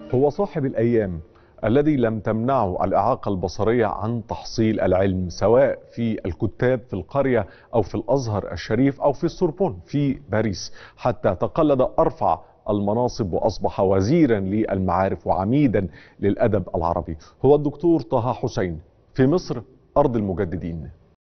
هو صاحب الأيام الذي لم تمنعه الإعاقة البصرية عن تحصيل العلم سواء في الكتاب في القرية أو في الأزهر الشريف أو في السوربون في باريس حتى تقلد أرفع المناصب وأصبح وزيرا للمعارف وعميدا للأدب العربي هو الدكتور طه حسين في مصر أرض المجددين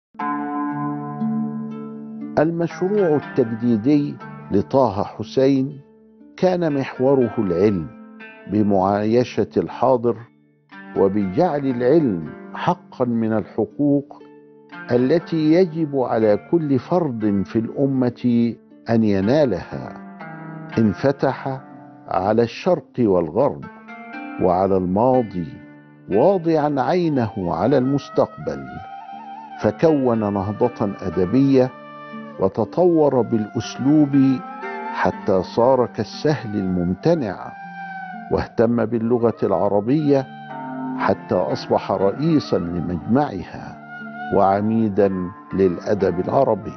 المشروع التجديدي لطه حسين كان محوره العلم بمعايشه الحاضر وبجعل العلم حقا من الحقوق التي يجب على كل فرد في الامه ان ينالها انفتح على الشرق والغرب وعلى الماضي واضعا عينه على المستقبل فكون نهضه ادبيه وتطور بالاسلوب حتى صار كالسهل الممتنع واهتم باللغه العربيه حتى اصبح رئيسا لمجمعها وعميدا للادب العربي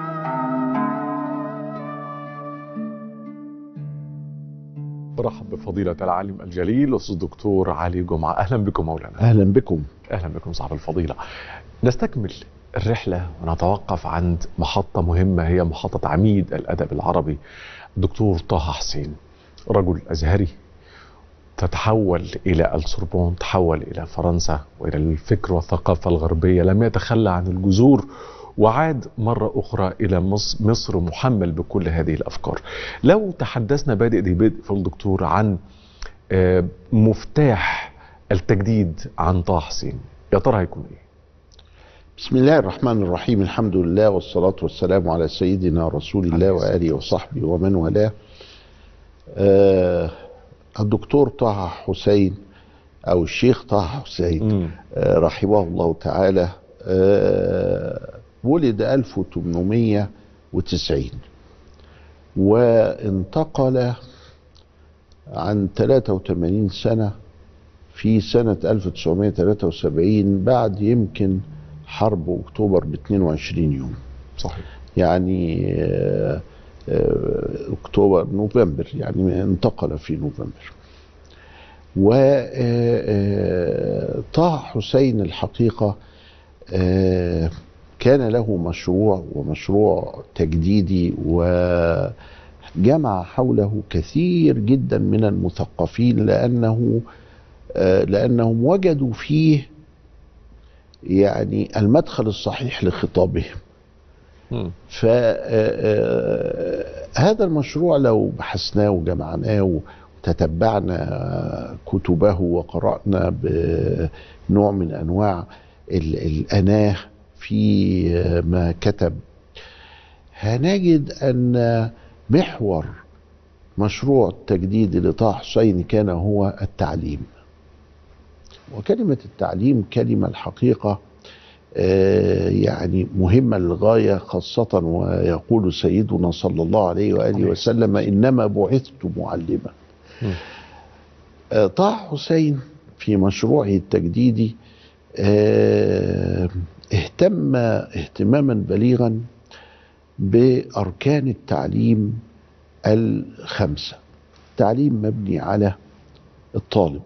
برحب بفضيلة العالم الجليل أستاذ الدكتور علي جمعة أهلا بكم مولانا اهلا بكم أهلا بكم صاحب الفضيلة نستكمل الرحلة ونتوقف عند محطة مهمة هي محطة عميد الأدب العربي الدكتور طه حسين رجل أزهري تتحول إلى السوربون تحول إلى فرنسا وإلى الفكر والثقافة الغربية لم يتخلى عن الجذور وعاد مرة أخرى إلى مصر, مصر محمل بكل هذه الأفكار لو تحدثنا بادئ ذي بدء في الدكتور عن آه، مفتاح التجديد عن طه حسين يا ترى هيكون ايه؟ بسم الله الرحمن الرحيم الحمد لله والصلاة والسلام على سيدنا رسول الله وآله وصحبه ومن والاه آه الدكتور طه حسين أو الشيخ طه حسين مم. آه رحمه الله تعالى آه ولد 1890 وانتقل عن 83 سنة في سنة 1973 بعد يمكن حرب أكتوبر ب 22 يوم صحيح يعني آه، آه، أكتوبر نوفمبر يعني انتقل في نوفمبر وطه حسين الحقيقة آه، كان له مشروع ومشروع تجديدي وجمع حوله كثير جدا من المثقفين لأنه آه، لأنهم وجدوا فيه يعني المدخل الصحيح لخطابهم مم. فهذا المشروع لو بحثناه وجمعناه وتتبعنا كتبه وقرأنا بنوع من أنواع ال- الأناه في ما كتب هنجد أن محور مشروع التجديد لطه حسين كان هو التعليم وكلمة التعليم كلمة الحقيقة آه، يعني مهمة للغاية خاصة ويقول سيدنا صلى الله عليه وآله وسلم إنما بعثت معلما مم. آه، طه حسين في مشروعه التجديدي آه، اهتم اهتماما بليغا بأركان التعليم الخمسة التعليم مبني على الطالب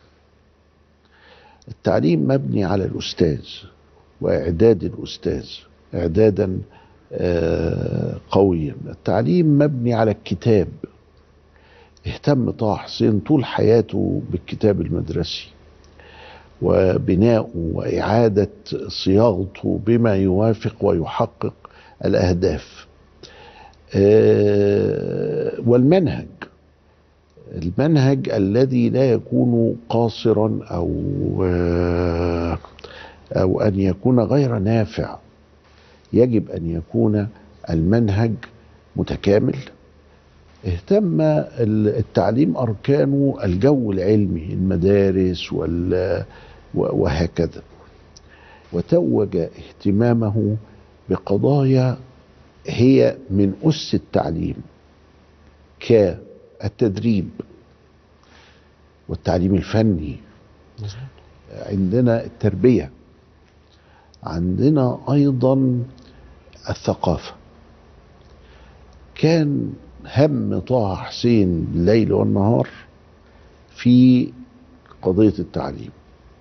التعليم مبني على الأستاذ وإعداد الأستاذ إعدادا آه، قويا التعليم مبني على الكتاب اهتم طه حسين طول حياته بالكتاب المدرسي وبناؤه وإعادة صياغته بما يوافق ويحقق الأهداف آه، والمنهج المنهج الذي لا يكون قاصرا أو آه، أو أن يكون غير نافع يجب أن يكون المنهج متكامل اهتم التعليم أركانه الجو العلمي المدارس وال وهكذا وتوج اهتمامه بقضايا هي من أس التعليم كالتدريب والتعليم الفني عندنا التربية عندنا أيضا الثقافة كان هم طه حسين الليل والنهار في قضيه التعليم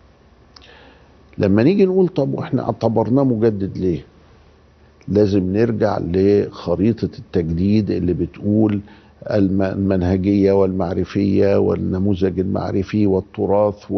لما نيجي نقول طب واحنا اعتبرناه مجدد ليه لازم نرجع لخريطه التجديد اللي بتقول الم- المنهجيه والمعرفيه والنموذج المعرفي والتراث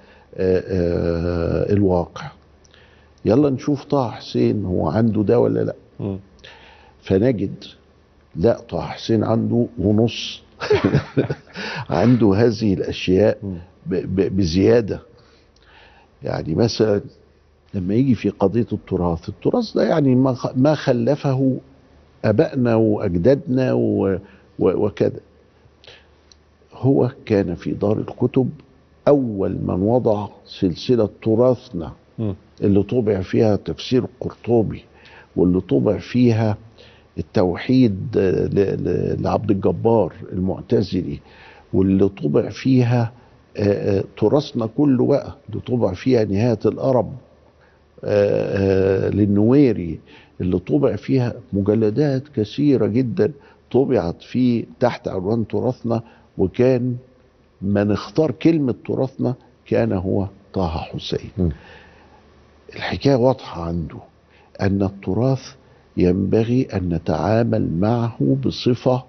والواقع يلا نشوف طه حسين هو عنده ده ولا لا مم. فنجد لا طه حسين عنده ونص عنده هذه الاشياء ب- ب- بزياده يعني مثلا لما يجي في قضيه التراث التراث ده يعني ما خ- ما خلفه ابائنا واجدادنا و- و- وكذا هو كان في دار الكتب اول من وضع سلسله تراثنا مم. اللي طبع فيها تفسير القرطبي واللي طبع فيها التوحيد ل- ل- لعبد الجبار المعتزلي واللي طبع فيها آه، آه، تراثنا كله بقى اللي طبع فيها نهاية الأرب آه، آه، للنويري اللي طبع فيها مجلدات كثيرة جدا طبعت في تحت عنوان تراثنا وكان من اختار كلمة تراثنا كان هو طه حسين مم. الحكاية واضحة عنده أن التراث ينبغي أن نتعامل معه بصفة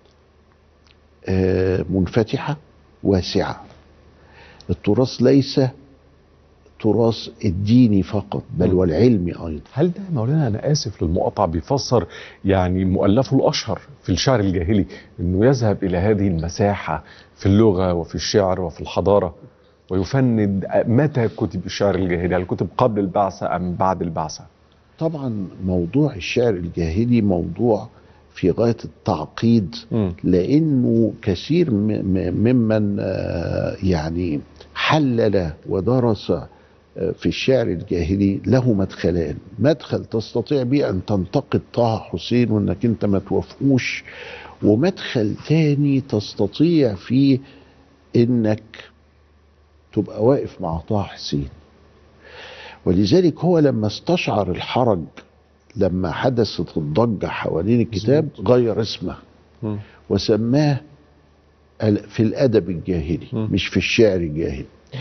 آه، منفتحة واسعة التراث ليس تراث الديني فقط بل مم. والعلمي أيضا هل ده مولانا انا اسف للمقاطعه بيفسر يعني مؤلفه الاشهر في الشعر الجاهلي انه يذهب الى هذه المساحه في اللغه وفي الشعر وفي الحضاره ويفند متى كتب الشعر الجاهلي هل كتب قبل البعثه ام بعد البعثه طبعا موضوع الشعر الجاهلي موضوع في غاية التعقيد مم. لانه كثير م- م- ممن آه، يعني حلل ودرس آه، في الشعر الجاهلي له مدخلان مدخل تستطيع به ان تنتقد طه حسين وانك انت ما توافقوش ومدخل تاني تستطيع فيه انك تبقى واقف مع طه حسين ولذلك هو لما استشعر الحرج لما حدثت الضجة حوالين الكتاب غير اسمه مم. وسماه ال- في الادب الجاهلي مم. مش في الشعر الجاهلي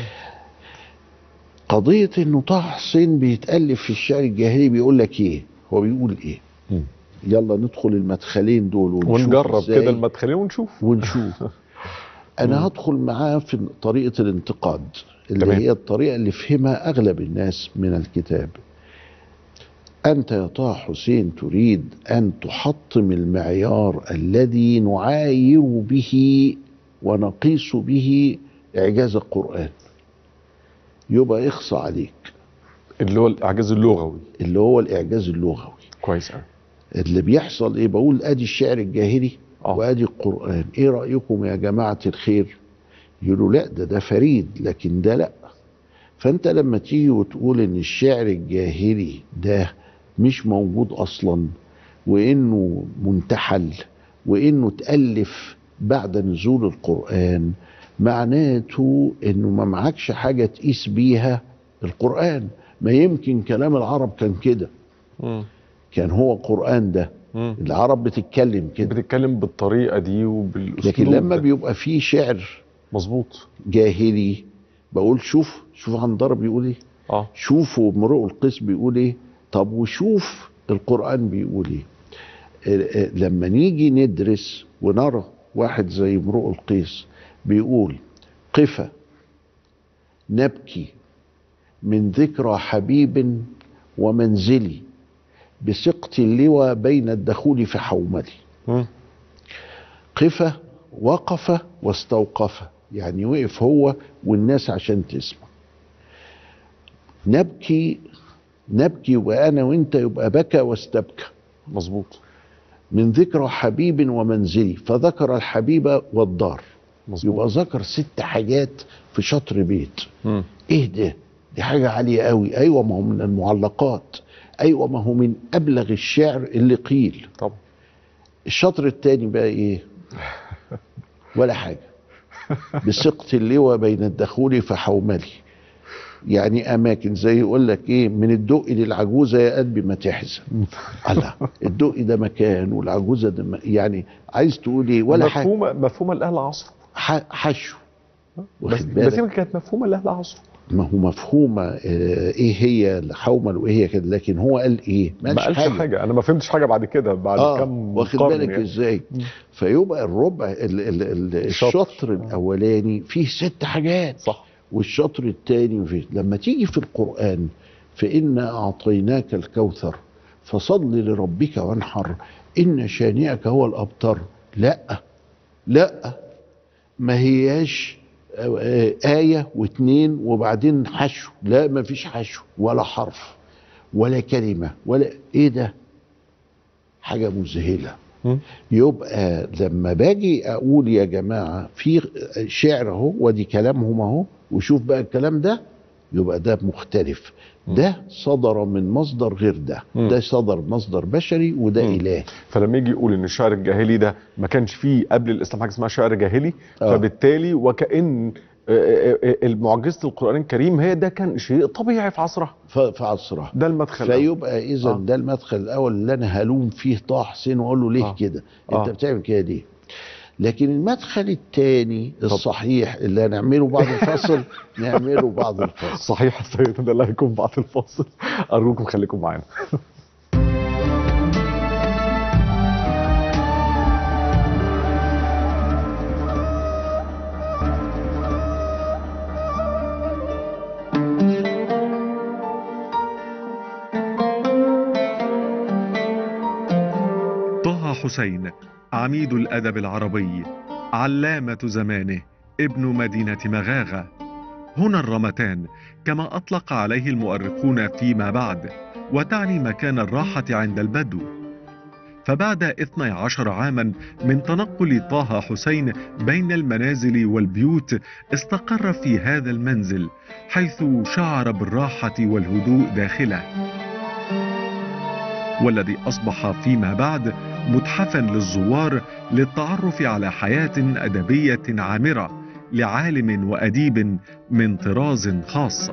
قضيه انه طه حسين بيتالف في الشعر الجاهلي بيقول لك ايه هو بيقول ايه مم. يلا ندخل المدخلين دول ونشوف ونجرب إزاي كده المدخلين ونشوف ونشوف انا هدخل معاه في طريقه الانتقاد اللي تمام. هي الطريقه اللي فهمها اغلب الناس من الكتاب انت يا طه حسين تريد ان تحطم المعيار الذي نعاير به ونقيس به اعجاز القران يبقى اخصى عليك اللي هو الاعجاز اللغوي اللي هو الاعجاز اللغوي كويس قوي اللي بيحصل ايه بقول ادي الشعر الجاهلي آه. وادي القران ايه رايكم يا جماعه الخير يقولوا لا ده ده فريد لكن ده لا فانت لما تيجي وتقول ان الشعر الجاهلي ده مش موجود اصلا وانه منتحل وانه تالف بعد نزول القران معناته انه ما معكش حاجه تقيس بيها القران ما يمكن كلام العرب كان كده مم. كان هو القران ده مم. العرب بتتكلم كده بتتكلم بالطريقه دي وبالاسلوب لكن لما ده. بيبقى فيه شعر مظبوط جاهلي بقول شوف شوف عنتر بيقول ايه اه شوفوا امرؤ القيس بيقول ايه طب وشوف القرآن بيقول ايه آه، آه، لما نيجي ندرس ونرى واحد زي امرؤ القيس بيقول قفا نبكي من ذكرى حبيب ومنزلي بسقط اللوى بين الدخول في حوملي مم. قفة وقف واستوقف يعني وقف هو والناس عشان تسمع نبكي نبكي وانا وانت يبقى بكى واستبكى مظبوط من ذكرى حبيب ومنزلي فذكر الحبيب والدار مظبوط يبقى ذكر ست حاجات في شطر بيت مم. ايه ده دي حاجة عالية قوي ايوه ما هو من المعلقات ايوه ما هو من ابلغ الشعر اللي قيل طبعا الشطر التاني بقى ايه ولا حاجة بسقط اللوى بين الدخول فحوملي يعني اماكن زي يقول لك ايه من الدق للعجوزه يا قلبي ما تحزن الله الدق ده مكان والعجوزه ده م... يعني عايز تقول ايه ولا حاجه مفهومه مفهومه لاهل عصره ح- حشو واخد بس بالك؟ بس يمكن كانت مفهومه لاهل عصره ما هو مفهومه آه، ايه هي الحومل وايه هي كده لكن هو قال ايه ما قالش حاجة. حاجه انا ما فهمتش حاجه بعد كده بعد اه كم واخد قرن بالك يعني. ازاي مم. فيبقى الربع ال ال ال الشطر. الشطر الاولاني فيه ست حاجات صح والشطر الثاني فيه لما تيجي في القرآن فإنا أعطيناك الكوثر فصل لربك وانحر إن شانئك هو الأبتر لا لا ما هياش آه، آه، آية واتنين وبعدين حشو لا ما فيش حشو ولا حرف ولا كلمة ولا إيه ده حاجة مذهلة مم. يبقى لما باجي اقول يا جماعه في شعر اهو ودي كلامهم اهو وشوف بقى الكلام ده يبقى ده مختلف ده صدر من مصدر غير ده مم. ده صدر مصدر بشري وده مم. الهي فلما يجي يقول ان الشعر الجاهلي ده ما كانش فيه قبل الاسلام حاجه اسمها شعر جاهلي آه. فبالتالي وكان آه، آه، آه، معجزه القران الكريم هي ده كان شيء طبيعي في عصرها ف- في عصرها ده المدخل فيبقى اذا آه. ده المدخل الاول اللي انا هلوم فيه طه حسين واقول له ليه آه. كده آه. انت بتعمل كده ليه لكن المدخل الثاني الصحيح اللي هنعمله بعد الفصل نعمله بعد الفصل صحيح يا سيدنا ده اللي هيكون بعد الفاصل ارجوكم خليكم معانا طه حسين عميد الادب العربي علامه زمانه ابن مدينه مغاغه هنا الرمتان كما اطلق عليه المؤرخون فيما بعد وتعني مكان الراحه عند البدو فبعد 12 عاما من تنقل طه حسين بين المنازل والبيوت استقر في هذا المنزل حيث شعر بالراحه والهدوء داخله والذي اصبح فيما بعد متحفا للزوار للتعرف على حياه ادبيه عامره لعالم واديب من طراز خاص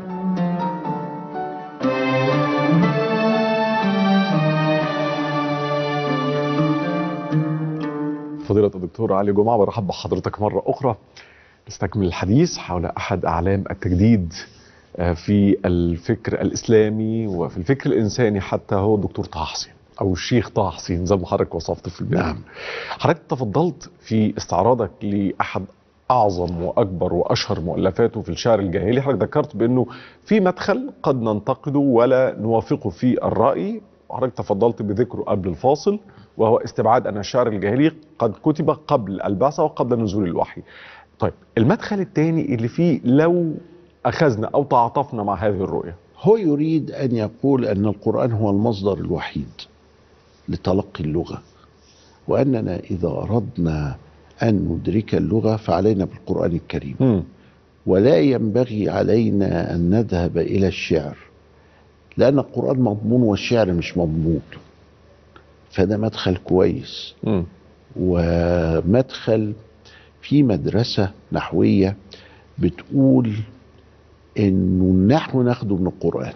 فضيلة الدكتور علي جمعة برحب بحضرتك مرة أخرى نستكمل الحديث حول أحد أعلام التجديد آه، في الفكر الإسلامي وفي الفكر الإنساني حتى هو الدكتور طه حسين أو الشيخ طه حسين زي ما حضرتك وصفت في البداية نعم. حضرتك تفضلت في استعراضك لأحد أعظم وأكبر وأشهر مؤلفاته في الشعر الجاهلي حضرتك ذكرت بأنه في مدخل قد ننتقده ولا نوافقه في الرأي وحضرتك تفضلت بذكره قبل الفاصل وهو استبعاد أن الشعر الجاهلي قد كتب قبل البعثة وقبل نزول الوحي طيب المدخل الثاني اللي فيه لو أخذنا أو تعاطفنا مع هذه الرؤية هو يريد ان يقول ان القران هو المصدر الوحيد لتلقي اللغه واننا اذا اردنا ان ندرك اللغه فعلينا بالقران الكريم مم. ولا ينبغي علينا ان نذهب الى الشعر لان القران مضمون والشعر مش مضمون فده مدخل كويس مم. ومدخل في مدرسة نحوية بتقول انه النحو ناخده من القرآن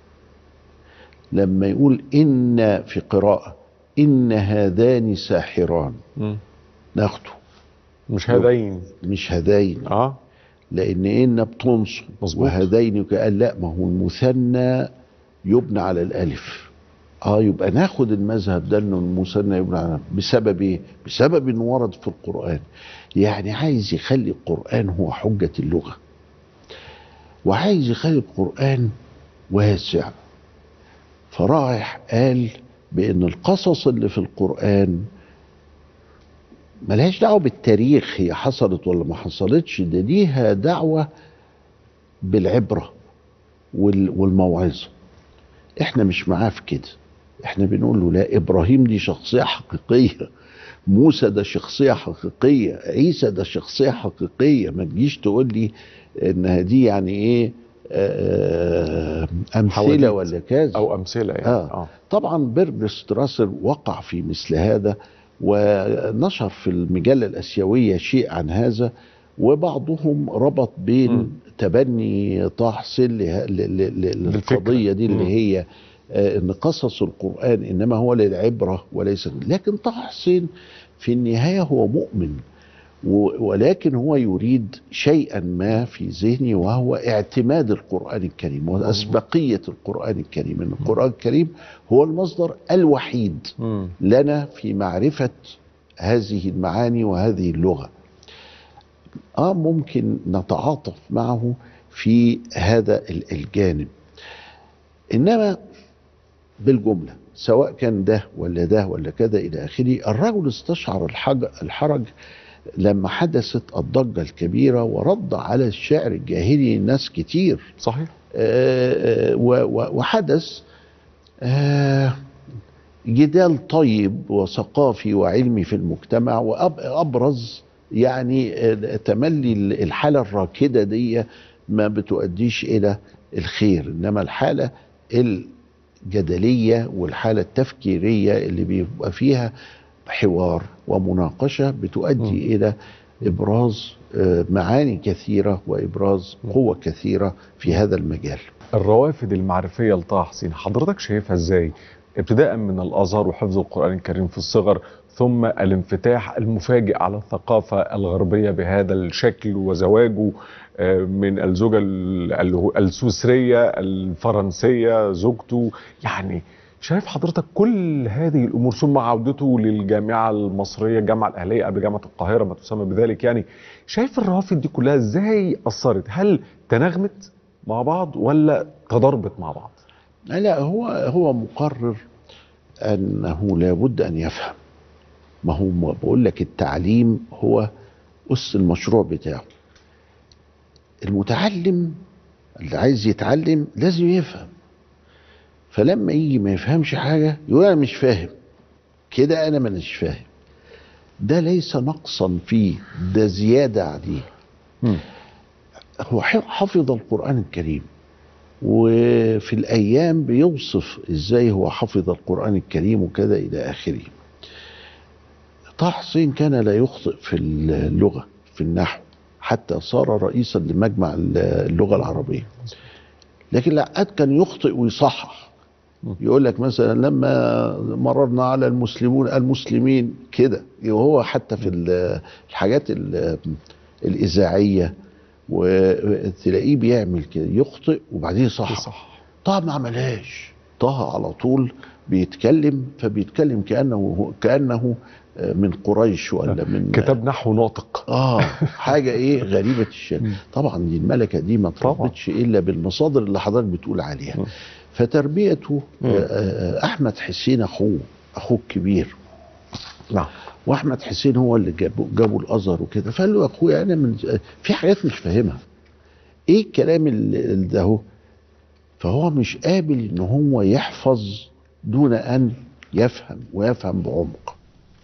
لما يقول ان في قراءة ان هذان ساحران مم. ناخده مش هذين مش هذين اه لان ان بتنصب مظبوط. وهذين قال لا ما هو المثنى يبنى على الالف اه يبقى ناخد المذهب ده انه المثنى يبنى على بسبب ايه بسبب انه ورد في القران يعني عايز يخلي القران هو حجه اللغه وعايز يخلي القران واسع فرايح قال بان القصص اللي في القران ملهاش دعوه بالتاريخ هي حصلت ولا ما حصلتش ده ليها دعوه بالعبره وال- والموعظه احنا مش معاه في كده احنا بنقول له لا ابراهيم دي شخصيه حقيقيه موسى ده شخصيه حقيقيه عيسى ده شخصيه حقيقيه ما تجيش تقول لي انها دي يعني ايه آه، امثله حواديت. ولا كذا أو أمثلة يعني آه. آه. طبعا بيرج ستراسر وقع في مثل هذا ونشر في المجلة الأسيوية شيء عن هذا وبعضهم ربط بين مم. م. تبني طه حسين له- ل- ل- ل- للفكرة. للقضية دي اللي مم. هي آه، ان قصص القرآن انما هو للعبرة وليس لكن طه حسين في النهاية هو مؤمن و- ولكن هو يريد شيئا ما في ذهني وهو اعتماد القرآن الكريم وأسبقية القرآن الكريم إن القرآن الكريم هو المصدر الوحيد مم. لنا في معرفة هذه المعاني وهذه اللغة اه ممكن نتعاطف معه في هذا ال- الجانب انما بالجملة سواء كان ده ولا ده ولا كذا الى اخره الرجل استشعر الحج الحرج لما حدثت الضجة الكبيرة ورد على الشعر الجاهلي ناس كتير صحيح آه، آه، و- و- وحدث آه، جدال طيب وثقافي وعلمي في المجتمع وابرز يعني آه، تملي الحاله الراكده دي ما بتؤديش الى الخير انما الحاله الجدليه والحاله التفكيريه اللي بيبقى فيها حوار ومناقشه بتؤدي الى ابراز آه، معاني كثيره وابراز قوه كثيره في هذا المجال الروافد المعرفية لطه حسين حضرتك شايفها ازاي ابتداء من الازهر وحفظ القرآن الكريم في الصغر ثم الانفتاح المفاجئ على الثقافة الغربية بهذا الشكل وزواجه آه، من الزوجة ال- ال- السويسرية الفرنسية زوجته يعني شايف حضرتك كل هذه الامور ثم عودته للجامعه المصريه الجامعه الاهليه قبل جامعه القاهره ما تسمى بذلك يعني شايف الروافد دي كلها ازاي اثرت هل تناغمت مع بعض ولا تضاربت مع بعض لا هو هو مقرر انه لابد ان يفهم ما هو ما بقول لك التعليم هو اس المشروع بتاعه المتعلم اللي عايز يتعلم لازم يفهم فلما يجي ما يفهمش حاجه يقول انا مش فاهم كده انا مانيش فاهم ده ليس نقصا فيه ده زياده عليه مم. هو ح- حفظ القرآن الكريم وفي الأيام بيوصف إزاي هو حفظ القرآن الكريم وكذا إلى آخره طه حسين كان لا يخطئ في اللغة في النحو حتى صار رئيسا لمجمع اللغة العربية لكن العقاد كان يخطئ ويصحح يقول لك مثلا لما مررنا على المسلمون المسلمين كده وهو حتى في ال- الحاجات ال- الإذاعية وتلاقيه بيعمل كده يخطئ وبعدين يصحح صح طه ما عملهاش طه على طول بيتكلم فبيتكلم كأنه كأنه من قريش ولا من كتاب نحو ناطق اه حاجه ايه غريبه الشكل طبعا دي الملكه دي ما طبعا. تربتش الا بالمصادر اللي حضرتك بتقول عليها مم. فتربيته مم. آه، آه، احمد حسين اخوه اخوه الكبير نعم واحمد حسين هو اللي جابه جابوا الازهر وكده فقال له يا اخويا انا من في حاجات مش فاهمها ايه الكلام اللي اللي ده هو فهو مش قابل ان هو يحفظ دون ان يفهم ويفهم بعمق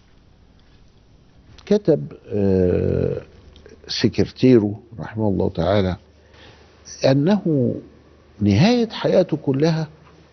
كتب آه، سكرتيره رحمه الله تعالى انه نهايه حياته كلها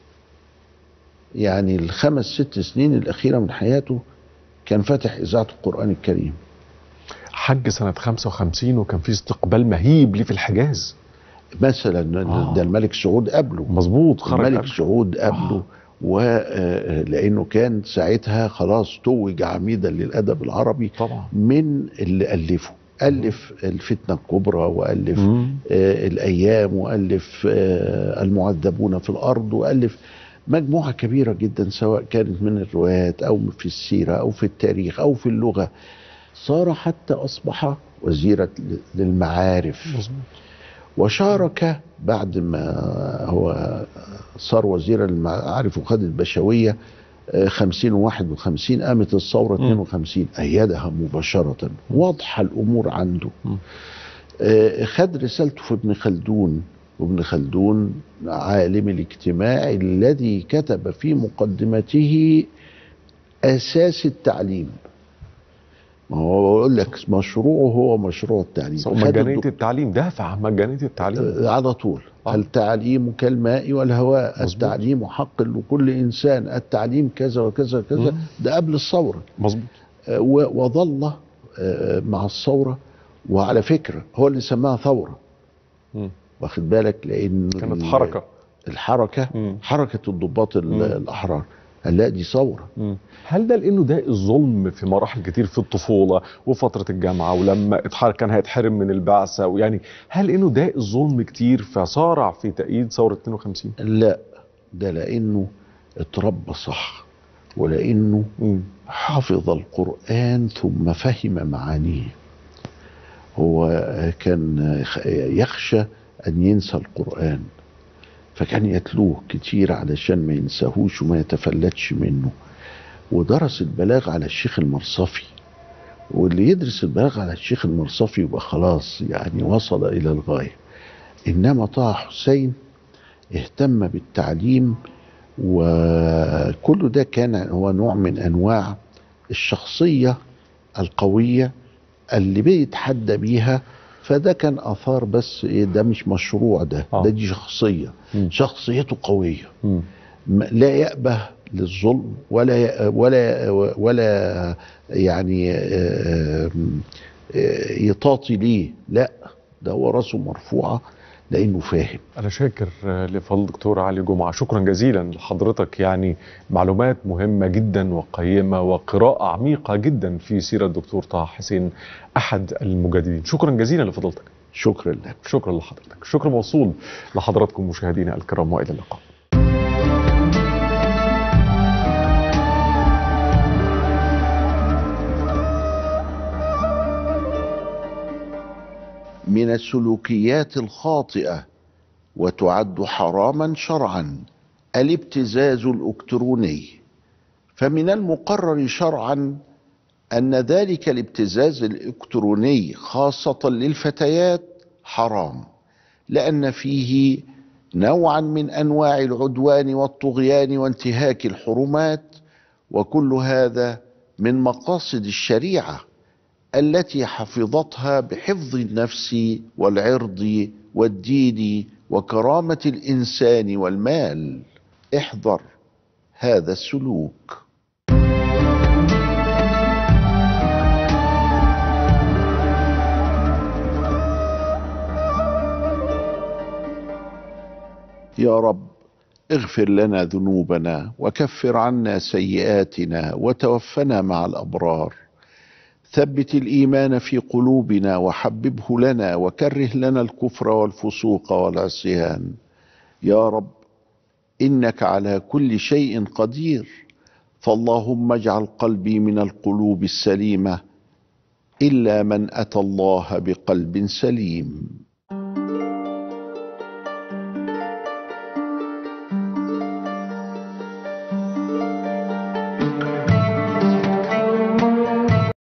يعني الخمس ست سنين الاخيره من حياته كان فاتح اذاعه القران الكريم حج سنة 55 وكان في استقبال مهيب ليه في الحجاز مثلا آه. ده الملك سعود قبله مظبوط خرج الملك قبل. سعود قبله آه. ولانه كان ساعتها خلاص توج عميدا للادب العربي طبعا من اللي الفه الف الفتنه الكبرى والف مم. آه الايام والف آه المعذبون في الارض والف مجموعه كبيره جدا سواء كانت من الروايات او في السيره او في التاريخ او في اللغه صار حتى اصبح وزيرا للمعارف مظبوط وشارك بعد ما هو صار وزيرا للمعارف وخد البشوية آه، 50 وواحد وخمسين قامت الثورة مم. 52 أيدها مباشرة واضحة الأمور عنده مم. آه، خد رسالته في ابن خلدون وابن خلدون عالم الاجتماع الذي كتب في مقدمته أساس التعليم ما هو بقول لك مشروعه هو مشروع التعليم خد مجانية الدك- التعليم دافع عن مجانية التعليم على طول آه. التعليم كالماء والهواء مظبوط. التعليم حق لكل انسان التعليم كذا وكذا كذا مم. ده قبل الثوره مظبوط آه، و- وظل آه، مع الثوره وعلى فكره هو اللي سماها ثوره مم. واخد بالك لان كانت ال- حركة الحركه مم. حركه الضباط ال- مم. الاحرار قال لا دي ثوره مم. هل ده لانه ده الظلم في مراحل كتير في الطفوله وفتره الجامعه ولما اتحرك كان هيتحرم من البعثه ويعني هل انه ده الظلم كتير فصارع في تأييد ثوره 52 لا ده لانه اتربى صح ولانه مم. حفظ القرآن ثم فهم معانيه هو كان يخشى أن ينسى القرآن فكان يتلوه كتير علشان ما ينساهوش وما يتفلتش منه ودرس البلاغ على الشيخ المرصفي واللي يدرس البلاغ على الشيخ المرصفي يبقى خلاص يعني وصل إلى الغاية إنما طه حسين اهتم بالتعليم وكل ده كان هو نوع من انواع الشخصيه القويه اللي بيتحدى بيها فده كان اثار بس ايه ده مش مشروع ده آه. ده دي شخصيه مم. شخصيته قويه مم. م- لا يأبه للظلم ولا ي- ولا ولا يعني آه، آه، يطاطي ليه لا ده هو راسه مرفوعه لانه فاهم أنا شاكر آه، لفضل الدكتور علي جمعة شكرا جزيلا لحضرتك يعني معلومات مهمة جدا وقيمة وقراءة عميقة جدا في سيرة الدكتور طه حسين أحد المجددين شكرا جزيلا لفضلتك شكرا لك شكرا لحضرتك شكرا موصول لحضراتكم مشاهدينا الكرام وإلى اللقاء من السلوكيات الخاطئه وتعد حراما شرعا الابتزاز الالكتروني فمن المقرر شرعا ان ذلك الابتزاز الالكتروني خاصه للفتيات حرام لان فيه نوعا من انواع العدوان والطغيان وانتهاك الحرمات وكل هذا من مقاصد الشريعه التي حفظتها بحفظ النفس والعرض والدين وكرامه الانسان والمال احذر هذا السلوك يا رب اغفر لنا ذنوبنا وكفر عنا سيئاتنا وتوفنا مع الابرار ثبت الايمان في قلوبنا وحببه لنا وكره لنا الكفر والفسوق والعصيان يا رب انك على كل شيء قدير فاللهم اجعل قلبي من القلوب السليمه الا من اتى الله بقلب سليم